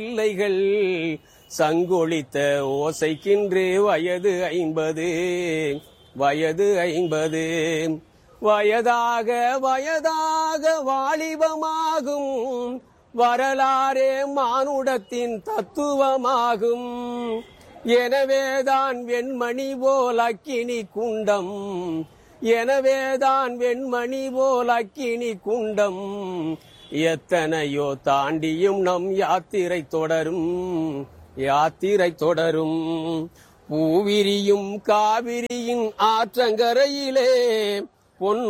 பிள்ளைகள் சங்கொழித்த ஓசைக்கின்றே வயது ஐம்பது வயது ஐம்பது வயதாக வயதாக வாலிபமாகும் வரலாறே மானுடத்தின் தத்துவமாகும் எனவேதான் வெண்மணி போல் அக்கினி குண்டம் எனவேதான் வெண்மணி போல் அக்கினி குண்டம் எத்தனையோ தாண்டியும் நம் யாத்திரை தொடரும் யாத்திரை தொடரும் பூவிரியும் காவிரியின் ஆற்றங்கரையிலே பொன்